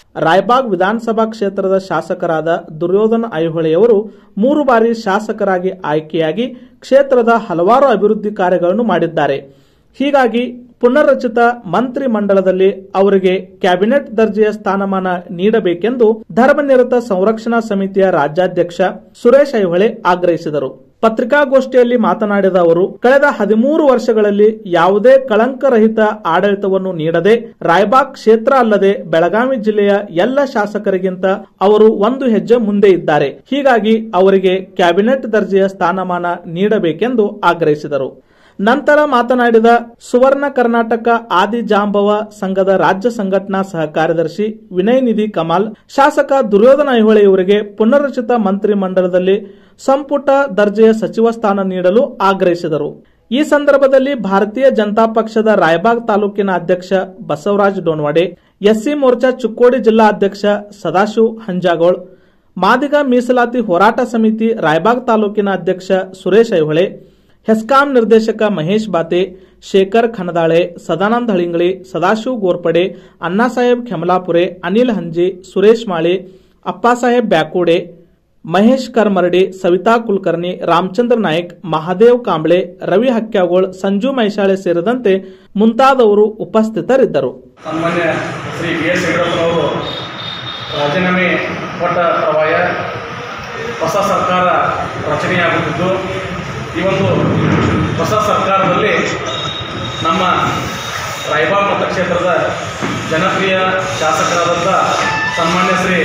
ರಾಯಬಾಗ್ ವಿಧಾನಸಭಾ ಕ್ಷೇತ್ರದ ಶಾಸಕರಾದ ದುರ್ಯೋಧನ ಐಹೊಳೆಯವರು ಮೂರು ಬಾರಿ ಶಾಸಕರಾಗಿ ಆಯ್ಕೆಯಾಗಿ ಕ್ಷೇತ್ರದ ಹಲವಾರು ಅಭಿವೃದ್ಧಿ ಕಾರ್ಯಗಳನ್ನು ಮಾಡಿದ್ದಾರೆ ಹೀಗಾಗಿ ಪುನರ್ರಚಿತ ಮಂತ್ರಿ ಮಂಡಲದಲ್ಲಿ ಅವರಿಗೆ ಕ್ಯಾಬಿನೆಟ್ ದರ್ಜೆಯ ಸ್ಥಾನಮಾನ ನೀಡಬೇಕೆಂದು ಧರ್ಮನಿರತ ಸಂರಕ್ಷಣಾ ಸಮಿತಿಯ ರಾಜ್ಯಾಧ್ಯಕ್ಷ ಸುರೇಶ್ ಐಹೊಳೆ ಆಗ್ರಹಿಸಿದರು ಪತ್ರಿಕಾಗೋಷ್ಠಿಯಲ್ಲಿ ಮಾತನಾಡಿದ ಅವರು ಕಳೆದ ಹದಿಮೂರು ವರ್ಷಗಳಲ್ಲಿ ಯಾವುದೇ ಕಳಂಕರಹಿತ ಆಡಳಿತವನ್ನು ನೀಡದೆ ರಾಯಬಾಗ್ ಕ್ಷೇತ್ರ ಅಲ್ಲದೆ ಬೆಳಗಾವಿ ಜಿಲ್ಲೆಯ ಎಲ್ಲ ಶಾಸಕರಿಗಿಂತ ಅವರು ಒಂದು ಹೆಜ್ಜೆ ಮುಂದೆ ಇದ್ದಾರೆ ಹೀಗಾಗಿ ಅವರಿಗೆ ಕ್ಯಾಬಿನೆಟ್ ದರ್ಜೆಯ ಸ್ಥಾನಮಾನ ನೀಡಬೇಕೆಂದು ಆಗ್ರಹಿಸಿದರು ನಂತರ ಮಾತನಾಡಿದ ಸುವರ್ಣ ಕರ್ನಾಟಕ ಆದಿ ಜಾಂಬವ ಸಂಘದ ರಾಜ್ಯ ಸಂಘಟನಾ ಸಹ ಕಾರ್ಯದರ್ಶಿ ವಿನಯ್ ನಿಧಿ ಕಮಾಲ್ ಶಾಸಕ ದುರ್ಯೋಧನ ಐಹೊಳೆ ಇವರಿಗೆ ಪುನರ್ರಚಿತ ಮಂತ್ರಿ ಮಂಡಲದಲ್ಲಿ ಸಂಪುಟ ದರ್ಜೆಯ ಸಚಿವ ಸ್ಥಾನ ನೀಡಲು ಆಗ್ರಹಿಸಿದರು ಈ ಸಂದರ್ಭದಲ್ಲಿ ಭಾರತೀಯ ಜನತಾ ಪಕ್ಷದ ರಾಯಬಾಗ್ ತಾಲೂಕಿನ ಅಧ್ಯಕ್ಷ ಬಸವರಾಜ್ ಡೋನ್ವಾಡೆ ಎಸ್ಸಿ ಮೋರ್ಚಾ ಚುಕ್ಕೋಡಿ ಜಿಲ್ಲಾ ಅಧ್ಯಕ್ಷ ಸದಾಶಿವ್ ಹಂಜಾಗೋಳ್ ಮಾದಿಗ ಮೀಸಲಾತಿ ಹೋರಾಟ ಸಮಿತಿ ರಾಯಬಾಗ್ ತಾಲೂಕಿನ ಅಧ್ಯಕ್ಷ ಸುರೇಶ್ ಐಹೊಳೆ ಹೆಸ್ಕಾಂ ನಿರ್ದೇಶಕ ಮಹೇಶ್ ಬಾತೆ ಶೇಖರ್ ಖನದಾಳೆ ಸದಾನಂದ ಹಳಿಂಗಳಿ ಸದಾಶಿವ್ ಗೋರ್ಪಡೆ ಅಣ್ಣಾಸಾಹೇಬ್ ಖೆಮಲಾಪುರೆ ಅನಿಲ್ ಹಂಜಿ ಸುರೇಶ್ ಮಾಳಿ ಅಪ್ಪಾಸಾಹೇಬ್ ಬ್ಯಾಕೋಡೆ ಮಹೇಶ್ ಕರ್ಮರಡಿ ಸವಿತಾ ಕುಲಕರ್ಣಿ ರಾಮಚಂದ್ರ ನಾಯ್ಕ್ ಮಹಾದೇವ್ ಕಾಂಬ್ಳೆ ರವಿ ಹಕ್ಯಾಗೋಳ್ ಸಂಜು ಮೈಶಾಳೆ ಸೇರಿದಂತೆ ಮುಂತಾದವರು ಉಪಸ್ಥಿತರಿದ್ದರು ಸನ್ಮಾನ್ಯ ಶ್ರೀ ಬಿ ಎಸ್ ಯಡಿಯೂರಪ್ಪನವರು ರಾಜೀನಾಮೆ ಕೊಟ್ಟ ತರುವಾಯ ಹೊಸ ಸರ್ಕಾರ ರಚನೆಯಾಗುತ್ತಿದ್ದು ಈ ಒಂದು ಹೊಸ ಸರ್ಕಾರದಲ್ಲಿ ನಮ್ಮ ರಾಯಬಾಗ್ ಮತಕ್ಷೇತ್ರದ ಜನಪ್ರಿಯ ಶಾಸಕರಾದಂಥ ಸನ್ಮಾನ್ಯ ಶ್ರೀ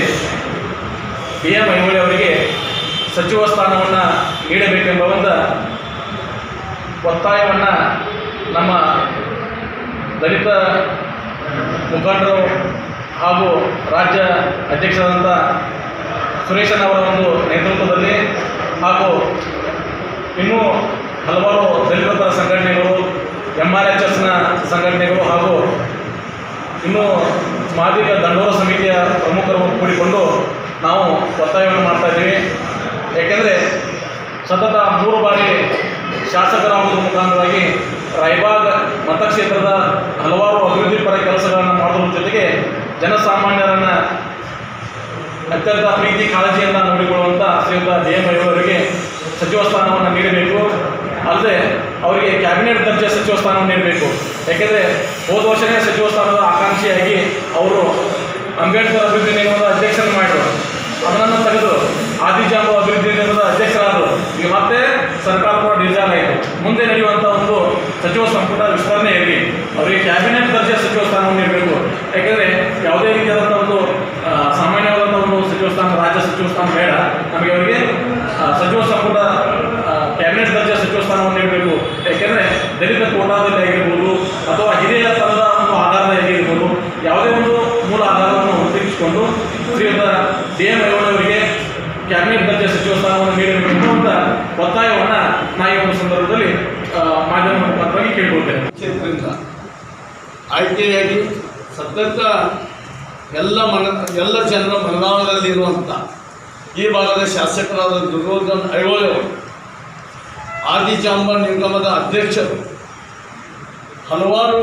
ಬಿ ಎಂ ಐಹೊಳೆ ಅವರಿಗೆ ಸಚಿವ ಸ್ಥಾನವನ್ನು ನೀಡಬೇಕೆಂಬ ಒಂದು ಒತ್ತಾಯವನ್ನು ನಮ್ಮ ದಲಿತ ಮುಖಂಡರು ಹಾಗೂ ರಾಜ್ಯ ಅಧ್ಯಕ್ಷರಾದಂಥ ಸುರೇಶನ್ ಅವರ ಒಂದು ನೇತೃತ್ವದಲ್ಲಿ ಹಾಗೂ ಇನ್ನೂ ಹಲವಾರು ದಲಿತರ ಸಂಘಟನೆಗಳು ಎಮ್ ಆರ್ ಎಚ್ ಎಸ್ನ ಸಂಘಟನೆಗಳು ಹಾಗೂ ಇನ್ನೂ ಮಾದಿಗ ದಂಡೋರ ಸಮಿತಿಯ ಪ್ರಮುಖರು ಕೂಡಿಕೊಂಡು ನಾವು ಒತ್ತಾಯವನ್ನು ಮಾಡ್ತಾ ಇದ್ದೀವಿ ಏಕೆಂದರೆ ಸತತ ಮೂರು ಬಾರಿ ಶಾಸಕರಾಗುವುದರ ಮುಖಾಂತರವಾಗಿ ರಾಯಬಾಗ್ ಮತಕ್ಷೇತ್ರದ ಹಲವಾರು ಅಭಿವೃದ್ಧಿ ಪರ ಕೆಲಸಗಳನ್ನು ಮಾಡುವುದರ ಜೊತೆಗೆ ಜನಸಾಮಾನ್ಯರನ್ನು ಅತ್ಯಂತ ಪ್ರೀತಿ ಕಾಳಜಿಯನ್ನು ನೋಡಿಕೊಳ್ಳುವಂಥ ಶ್ರೀಯುತ ಡಿ ಎಂ ಅವರಿಗೆ ಸಚಿವ ಸ್ಥಾನವನ್ನು ನೀಡಬೇಕು ಅಲ್ಲದೆ ಅವರಿಗೆ ಕ್ಯಾಬಿನೆಟ್ ದರ್ಜೆ ಸಚಿವ ಸ್ಥಾನವನ್ನು ನೀಡಬೇಕು ಯಾಕೆಂದರೆ ಹೋದ ವರ್ಷನೇ ಸಚಿವ ಸ್ಥಾನದ ಆಕಾಂಕ್ಷಿಯಾಗಿ ಅವರು ಅಂಬೇಡ್ಕರ್ ಅಭಿವೃದ್ಧಿ ನಿಗಮದ ಅಧ್ಯಕ್ಷರನ್ನು ಮಾಡಿದರು ಅದನ್ನು ತೆಗೆದು ಆದಿಜಾಂಬ ಅಭಿವೃದ್ಧಿ ನಿಗಮದ ಅಧ್ಯಕ್ಷರಾದರು ಈಗ ಮತ್ತೆ ಸರ್ಕಾರ ಕೂಡ ಡಿಸೈನ್ ಆಯಿತು ಮುಂದೆ ನಡೆಯುವಂಥ ಒಂದು ಸಚಿವ ಸಂಪುಟ ವಿಸ್ತರಣೆ ಇರಲಿ ಅವರಿಗೆ ಕ್ಯಾಬಿನೆಟ್ ದರ್ಜೆ ಸಚಿವ ಸ್ಥಾನವನ್ನು ನೀಡಬೇಕು ಯಾಕೆಂದರೆ ಯಾವುದೇ ರೀತಿಯಾದಂಥ ಒಂದು ಆ, ಸಾಮಾನ್ಯವಾದಂಥ ಒಂದು ಸಚಿವ ಸ್ಥಾನ ರಾಜ್ಯ ಸಚಿವ ಸ್ಥಾನ ಬೇಡ ನಮಗೆ ಅವರಿಗೆ ಆ, ಸಚಿವ ಸಂಪುಟ ಆ, ಕ್ಯಾಬಿನೆಟ್ ದರ್ಜೆ ಸಚಿವ ಸ್ಥಾನವನ್ನು ನೀಡಬೇಕು ಯಾಕೆಂದರೆ ದಲಿತ ಕೋಟಾದಲ್ಲಿ ಆಗಿರ್ಬೋದು ಅಥವಾ ಹಿರಿಯ ತರದ ಒಂದು ಆಧಾರದಲ್ಲಿ ಆಗಿರ್ಬೋದು ಯಾವುದೇ ಒಂದು ಮೂಲ ಆಧಾರವನ್ನು ಗುರುತಿಸಿಕೊಂಡು ಶ್ರೀಯುತ ಡಿ ಎಂ ಅವರಿಗೆ ಕ್ಯಾಬಿನೆಟ್ ದರ್ಜೆ ಸಚಿವ ಸ್ಥಾನವನ್ನು ನೀಡಬೇಕು ಅಂತ ಒತ್ತಾಯವನ್ನು ನಾ ಈ ಒಂದು ಸಂದರ್ಭದಲ್ಲಿ ಆ, ಮಾಧ್ಯಮ ಮುಖಾಂತರವಾಗಿ ಕೇಳ್ಕೊಳ್ತೇನೆ ಕ್ಷೇತ್ರದಿಂದ ಆಯ್ಕೆಯಾಗಿ ಸತತ ಎಲ್ಲ ಮನ ಎಲ್ಲ ಜನರ ಮನದಾಳದಲ್ಲಿರುವಂಥ ಈ ಭಾಗದ ಶಾಸಕರಾದ ದುರ್ಯೋಧನ್ ಐಹೊಳೆ ಅವರು ಆದಿಜಾಂಬ ನಿಗಮದ ಅಧ್ಯಕ್ಷರು ಹಲವಾರು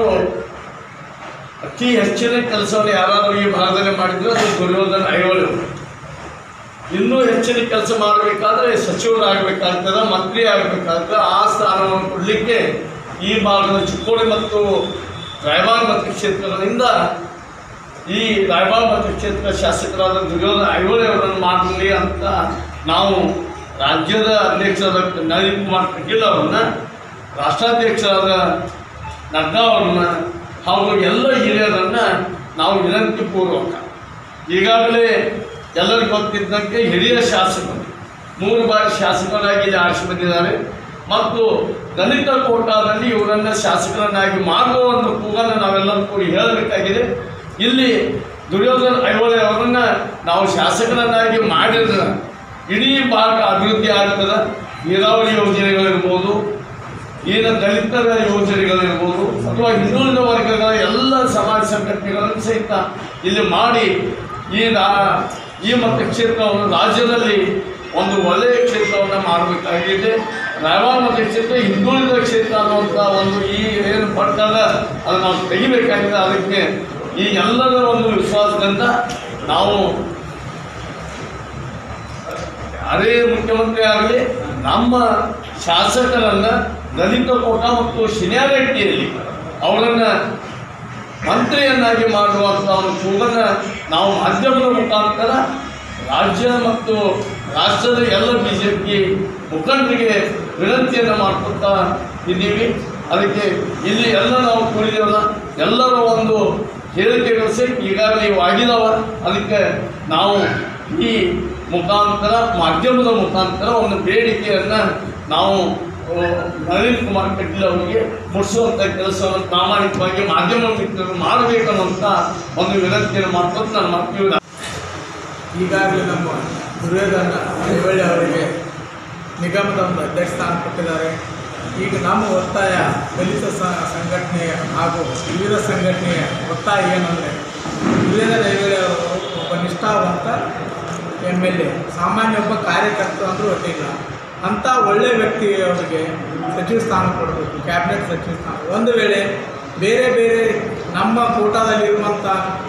ಅತಿ ಹೆಚ್ಚಿನ ಕೆಲಸವನ್ನು ಯಾರಾದರೂ ಈ ಭಾಗದಲ್ಲಿ ಮಾಡಿದ್ರು ಅದು ದುರ್ಯೋಧನ ಐಹೊಳೆ ಅವರು ಇನ್ನೂ ಹೆಚ್ಚಿನ ಕೆಲಸ ಮಾಡಬೇಕಾದ್ರೆ ಸಚಿವರಾಗಬೇಕಾಗ್ತದೆ ಮಂತ್ರಿ ಆಗಬೇಕಾಗ್ತದೆ ಆ ಸ್ಥಾನವನ್ನು ಕೊಡಲಿಕ್ಕೆ ಈ ಭಾಗದ ಚಿಕ್ಕೋಡಿ ಮತ್ತು ರಾಯಬಾಗ್ ಮತಕ್ಷೇತ್ರಗಳಿಂದ ಈ ರಾಯಬಾಗ್ ಮತಕ್ಷೇತ್ರ ಶಾಸಕರಾದ ದುರ್ಯೋಧನ ಐಹೊಳೆ ಅವರನ್ನು ಮಾಡಲಿ ಅಂತ ನಾವು ರಾಜ್ಯದ ಅಧ್ಯಕ್ಷರಾದ ನಳಿನ್ ಕುಮಾರ್ ಕಟೀಲ್ ಅವರನ್ನ ರಾಷ್ಟ್ರಾಧ್ಯಕ್ಷರಾದ ನಡ್ಡಾ ಅವ್ರನ್ನ ಹಾಗೂ ಎಲ್ಲ ಹಿರಿಯರನ್ನು ನಾವು ವಿನಂತಿ ಪೂರ್ವಕ ಈಗಾಗಲೇ ಎಲ್ಲರಿಗೂ ಗೊತ್ತಿದ್ದಂತೆ ಹಿರಿಯ ಶಾಸಕರು ಮೂರು ಬಾರಿ ಶಾಸಕರಾಗಿ ಇಲ್ಲಿ ಆರಿಸಿ ಬಂದಿದ್ದಾರೆ ಮತ್ತು ದಲಿತ ಕೋಟಾದಲ್ಲಿ ಇವರನ್ನು ಶಾಸಕರನ್ನಾಗಿ ಮಾಡುವ ಒಂದು ಕೂಗನ್ನು ನಾವೆಲ್ಲರೂ ಕೂಡಿ ಹೇಳಬೇಕಾಗಿದೆ ಇಲ್ಲಿ ದುರ್ಯೋಧನ ಐಹೊಳೆ ಅವರನ್ನ ನಾವು ಶಾಸಕರನ್ನಾಗಿ ಮಾಡಿದ್ರೆ ಇಡೀ ಭಾಗ ಅಭಿವೃದ್ಧಿ ಆಗ್ತದೆ ನೀರಾವರಿ ಯೋಜನೆಗಳಿರ್ಬೋದು ಏನು ದಲಿತರ ಯೋಜನೆಗಳಿರ್ಬೋದು ಅಥವಾ ಹಿಂದುಳಿದ ವರ್ಗಗಳ ಎಲ್ಲ ಸಮಾಜ ಸಂಘಟನೆಗಳನ್ನು ಸಹಿತ ಇಲ್ಲಿ ಮಾಡಿ ಈ ರಾ- ಈ ಮತಕ್ಷೇತ್ರವನ್ನು ರಾಜ್ಯದಲ್ಲಿ ಒಂದು ಒಳ್ಳೆಯ ಕ್ಷೇತ್ರವನ್ನು ಮಾಡಬೇಕಾಗಿದೆ ರಾಯಬಾಗ್ ಮತಕ್ಷೇತ್ರ ಹಿಂದುಳಿದ ಕ್ಷೇತ್ರ ಅನ್ನುವಂಥ ಒಂದು ಈ ಏನು ಪಟ್ಟದ ಅದನ್ನು ನಾವು ತೆಗಿಬೇಕಾಗಿದೆ ಅದಕ್ಕೆ ಈ ಎಲ್ಲರ ಒಂದು ವಿಶ್ವಾಸದಿಂದ ನಾವು ಯಾರೇ ಮುಖ್ಯಮಂತ್ರಿ ಆಗಲಿ ನಮ್ಮ ಶಾಸಕರನ್ನು ಲಲಿತ ಕೋಟ ಮತ್ತು ಶಿನ್ಯಾರೆಡ್ಡಿಯಲ್ಲಿ ಅವರನ್ನು ಮಂತ್ರಿಯನ್ನಾಗಿ ಮಾಡುವಂಥ ಒಂದು ಕೂಗನ್ನು ನಾವು ಮಾಧ್ಯಮದ ಮುಖಾಂತರ ರಾಜ್ಯ ಮತ್ತು ರಾಷ್ಟ್ರದ ಎಲ್ಲ ಬಿ ಜೆ ಪಿ ಮುಖಂಡರಿಗೆ ವಿನಂತಿಯನ್ನು ಮಾಡ್ಕೊತಾ ಇದ್ದೀವಿ ಅದಕ್ಕೆ ಇಲ್ಲಿ ಎಲ್ಲ ನಾವು ಕೂಡಿದೇವಲ್ಲ ಎಲ್ಲರ ಒಂದು ಹೇಳಿಕೆಗಳು ಸಹಿತ ಈಗಾಗಲೇ ಇವು ಆಗಿದಾವ ಅದಕ್ಕೆ ನಾವು ಈ ಮುಖಾಂತರ ಮಾಧ್ಯಮದ ಮುಖಾಂತರ ಒಂದು ಬೇಡಿಕೆಯನ್ನು ನಾವು ಆ, ನಳಿನ್ ಕುಮಾರ್ ಕಟೀಲ್ ಅವರಿಗೆ ಮುಟ್ಟಿಸುವಂಥ ಕೆಲಸವನ್ನು ಪ್ರಾಮಾಣಿಕವಾಗಿ ಮಾಧ್ಯಮ ಮಿತ್ರರು ಮಾಡಬೇಕನ್ನುವಂಥ ಒಂದು ವಿನಂತಿಯನ್ನು ಮಾಡ್ಕೊಂಡು ನಾನು ಮಾತು ಈಗಾಗಲೇ ನಮ್ಮ ದುರ್ಯೋಧನ ಐವಳ್ಳಿ ಅವರಿಗೆ ನಿಗಮದ ಒಂದು ಅಧ್ಯಕ್ಷ ಸ್ಥಾನ ಕೊಟ್ಟಿದ್ದಾರೆ ಈಗ ನಮ್ಮ ಒತ್ತಾಯ ದಲಿತ ಸ- ಸಂಘಟನೆಯ ಹಾಗೂ ವಿವಿಧ ಸಂಘಟನೆಯ ಒತ್ತಾಯ ಏನಂದರೆ ದುರ್ಯೋಧನ ಐವಳ್ಳಿ ಅವರು ಒಬ್ಬ ನಿಷ್ಠಾವಂತ ಎಮ್ ಎಲ್ ಎ ಸಾಮಾನ್ಯ ಒಬ್ಬ ಕಾರ್ಯಕರ್ತ ಅಂದರೂ ಒಟ್ಟಿಲ್ಲ ಅಂಥ ಒಳ್ಳೆ ವ್ಯಕ್ತಿ ಅವರಿಗೆ ಸಚಿವ ಸ್ಥಾನ ಕೊಡಬೇಕು ಕ್ಯಾಬಿನೆಟ್ ಸಚಿವ ಸ್ಥಾನ ಒಂದು ವೇಳೆ ಬೇರೆ ಬೇರೆ ನಮ್ಮ ಕೋಟಾದಲ್ಲಿರುವಂಥ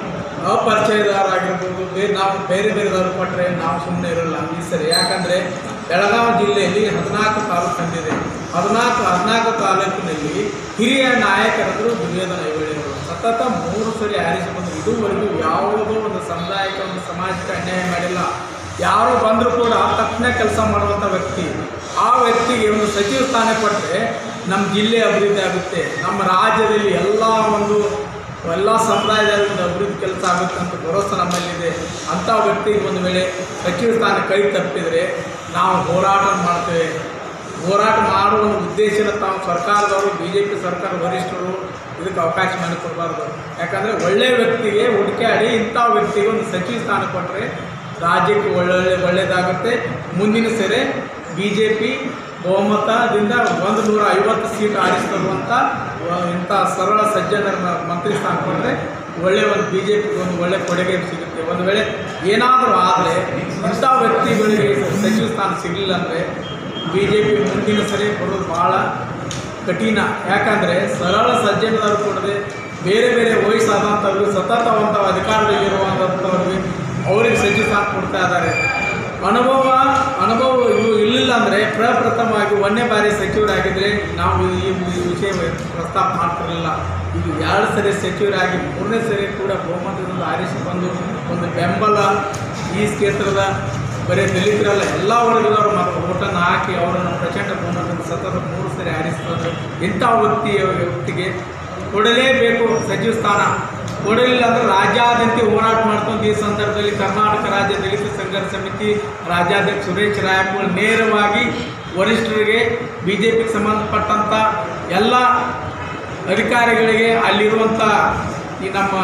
ಅಪರಿಚಯದವರಾಗಿರ್ಬೋದು ಬೇರೆ ನಾವು ಬೇರೆ ಬೇರೆದವ್ರು ಕೊಟ್ಟರೆ ನಾವು ಸುಮ್ಮನೆ ಇರೋಲ್ಲ ಈ ಸರಿ ಯಾಕಂದರೆ ಬೆಳಗಾವಿ ಜಿಲ್ಲೆಯಲ್ಲಿ ಹದಿನಾಲ್ಕು ತಾಲೂಕು ತಂದಿದೆ ಹದಿನಾಲ್ಕು ಹದಿನಾಲ್ಕು ತಾಲೂಕಿನಲ್ಲಿ ಹಿರಿಯ ನಾಯಕರಾದರು ದುರ್ಯೋಧನ ಐವಳಿಯವರು ಸತತ ಮೂರು ಸರಿ ಆರಿಸಿ ಬಂದು ಇದುವರೆಗೂ ಯಾವುದೋ ಒಂದು ಸಮುದಾಯಕ್ಕೆ ಒಂದು ಸಮಾಜಕ್ಕೆ ಅನ್ಯಾಯ ಮಾಡಿಲ್ಲ ಯಾರು ಬಂದರೂ ಕೂಡ ತಕ್ಷಣ ಕೆಲಸ ಮಾಡುವಂಥ ವ್ಯಕ್ತಿ ಆ ವ್ಯಕ್ತಿಗೆ ಒಂದು ಸಚಿವ ಸ್ಥಾನ ಕೊಟ್ಟರೆ ನಮ್ಮ ಜಿಲ್ಲೆ ಅಭಿವೃದ್ಧಿ ಆಗುತ್ತೆ ನಮ್ಮ ರಾಜ್ಯದಲ್ಲಿ ಎಲ್ಲ ಒಂದು ಎಲ್ಲ ಸಮುದಾಯದ ಒಂದು ಅಭಿವೃದ್ಧಿ ಕೆಲಸ ಆಗುತ್ತೆ ಅಂತ ಭರವಸೆ ನಮ್ಮಲ್ಲಿದೆ ಅಂಥ ವ್ಯಕ್ತಿಗೆ ಒಂದು ವೇಳೆ ಸಚಿವ ಸ್ಥಾನ ಕೈ ತಪ್ಪಿದರೆ ನಾವು ಹೋರಾಟ ಮಾಡ್ತೇವೆ ಹೋರಾಟ ಮಾಡುವ ಒಂದು ಉದ್ದೇಶನ ತಾವು ಸರ್ಕಾರದವರು ಬಿ ಜೆ ಪಿ ಸರ್ಕಾರ ವರಿಷ್ಠರು ಇದಕ್ಕೆ ಅವಕಾಶ ಮಾಡಿಕೊಡ್ಬಾರ್ದು ಯಾಕಂದರೆ ಒಳ್ಳೆಯ ವ್ಯಕ್ತಿಗೆ ಹುಡುಕಾಡಿ ಇಂಥ ವ್ಯಕ್ತಿಗೆ ಒಂದು ಸಚಿವ ಸ್ಥಾನ ಕೊಟ್ಟರೆ ರಾಜ್ಯಕ್ಕೆ ಒಳ್ಳೊಳ್ಳೆ ಒಳ್ಳೆಯದಾಗುತ್ತೆ ಮುಂದಿನ ಸರಿ ಬಿ ಜೆ ಪಿ ಬಹುಮತದಿಂದ ಒಂದು ನೂರ ಐವತ್ತು ಸೀಟ್ ಆರಿಸ್ತರುವಂಥ ಇಂಥ ಸರಳ ಸಜ್ಜನರ ಮ- ಮಂತ್ರಿ ಸ್ಥಾನ ಕೊಟ್ಟರೆ ಒಳ್ಳೆಯ ಒಂದು ಬಿ ಜೆ ಪಿಗೆ ಒಂದು ಒಳ್ಳೆಯ ಕೊಡುಗೆ ಸಿಗುತ್ತೆ ಒಂದು ವೇಳೆ ಏನಾದರೂ ಆದರೆ ಇಂಥ ವ್ಯಕ್ತಿಗಳಿಗೆ ಸಚಿವ ಸ್ಥಾನ ಸಿಗಲಿಲ್ಲ ಅಂದರೆ ಬಿ ಜೆ ಪಿ ಮುಂದಿನ ಸರಿ ಬರೋದು ಭಾಳ ಕಠಿಣ ಯಾಕಂದರೆ ಸರಳ ಸಜ್ಜನರು ಕೊಡದೆ ಬೇರೆ ಬೇರೆ ವಯಸ್ಸಾದಂಥವ್ರು ಸತತವಂಥ ಅಧಿಕಾರದಲ್ಲಿರುವಂಥವ್ರಿಗೆ ಅವರಿಗೆ ಸಚಿವ ಸ್ಥಾನ ಕೊಡ್ತಾ ಇದ್ದಾರೆ ಅನುಭವ ಅನುಭವ ಇವು ಇರಲಿಲ್ಲ ಅಂದರೆ ಪ್ರಪ್ರಥಮವಾಗಿ ಒಂದನೇ ಬಾರಿ ಸಚಿವರಾಗಿದ್ದರೆ ನಾವು ಈ ಈ ವಿಷಯ ಪ್ರಸ್ತಾಪ ಮಾಡ್ತಿರಲಿಲ್ಲ ಈಗ ಎರಡು ಸರಿ ಸಚಿವರಾಗಿ ಮೂರನೇ ಸರಿ ಕೂಡ ಬಹುಮತದಿಂದ ಆರಿಸಿ ಬಂದು ಒಂದು ಬೆಂಬಲ ಈ ಕ್ಷೇತ್ರದ ಬರೀ ದಲಿತರಲ್ಲ ಎಲ್ಲ ವರ್ಗದವರು ಮತ್ತು ಓಟನ್ನು ಹಾಕಿ ಅವರನ್ನು ಪ್ರಚಂಡ ಬಹುಮತದಿಂದ ಸತತ ಮೂರು ಸರಿ ಆರಿಸಿದ್ರು ಇಂಥ ವ್ಯಕ್ತಿ ವ್ಯಕ್ತಿಗೆ ಕೊಡಲೇಬೇಕು ಸಚಿವ ಸ್ಥಾನ ಕೊಡಲಿಲ್ಲ ಅಂದರೆ ರಾಜ್ಯಾದ್ಯಂತ ಹೋರಾಟ ಮಾಡ್ಕೊಂಡು ಈ ಸಂದರ್ಭದಲ್ಲಿ ಕರ್ನಾಟಕ ರಾಜ್ಯ ದಲಿತ ಸಂಘರ್ಷ ಸಮಿತಿ ರಾಜ್ಯಾಧ್ಯಕ್ಷ ಸುರೇಶ್ ರಾಯಪುರ್ ನೇರವಾಗಿ ವರಿಷ್ಠರಿಗೆ ಬಿ ಜೆ ಪಿಗೆ ಸಂಬಂಧಪಟ್ಟಂಥ ಎಲ್ಲ ಅಧಿಕಾರಿಗಳಿಗೆ ಅಲ್ಲಿರುವಂಥ ಈ ನಮ್ಮ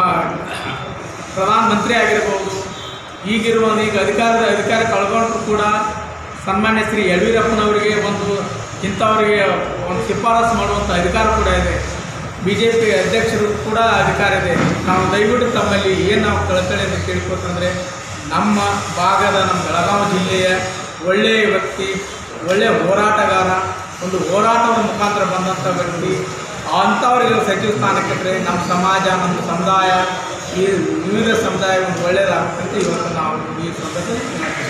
ಪ್ರಧಾನಮಂತ್ರಿ ಆಗಿರ್ಬೋದು ಈಗಿರುವ ಈಗ ಅಧಿಕಾರದ ಅಧಿಕಾರ ಕಳ್ಕೊಂಡ್ರು ಕೂಡ ಸನ್ಮಾನ್ಯ ಶ್ರೀ ಯಡಿಯೂರಪ್ಪನವರಿಗೆ ಒಂದು ಇಂಥವರಿಗೆ ಒಂದು ಶಿಫಾರಸು ಮಾಡುವಂಥ ಅಧಿಕಾರ ಕೂಡ ಇದೆ ಬಿ ಜೆ ಪಿ ಅಧ್ಯಕ್ಷರು ಕೂಡ ಅಧಿಕಾರ ಇದೆ ನಾವು ದಯವಿಟ್ಟು ತಮ್ಮಲ್ಲಿ ಏನು ನಾವು ಕಳಕಳಿಯನ್ನು ಕೇಳ್ಕೊತಂದರೆ ನಮ್ಮ ಭಾಗದ ನಮ್ಮ ಬೆಳಗಾವಿ ಜಿಲ್ಲೆಯ ಒಳ್ಳೆಯ ವ್ಯಕ್ತಿ ಒಳ್ಳೆಯ ಹೋರಾಟಗಾರ ಒಂದು ಹೋರಾಟದ ಮುಖಾಂತರ ಬಂದಂಥ ವ್ಯಕ್ತಿ ಅಂಥವರಿಗೆ ಸಚಿವ ಸ್ಥಾನ ಕೊಟ್ಟರೆ ನಮ್ಮ ಸಮಾಜ ನಮ್ಮ ಸಮುದಾಯ ಈ ವಿವಿಧ ಸಮುದಾಯ ಒಂದು ಒಳ್ಳೆಯದಾಗುತ್ತೆ ಅಂತ ಇವತ್ತು ನಾವು ಈ ಸಂದರ್ಭದಲ್ಲಿ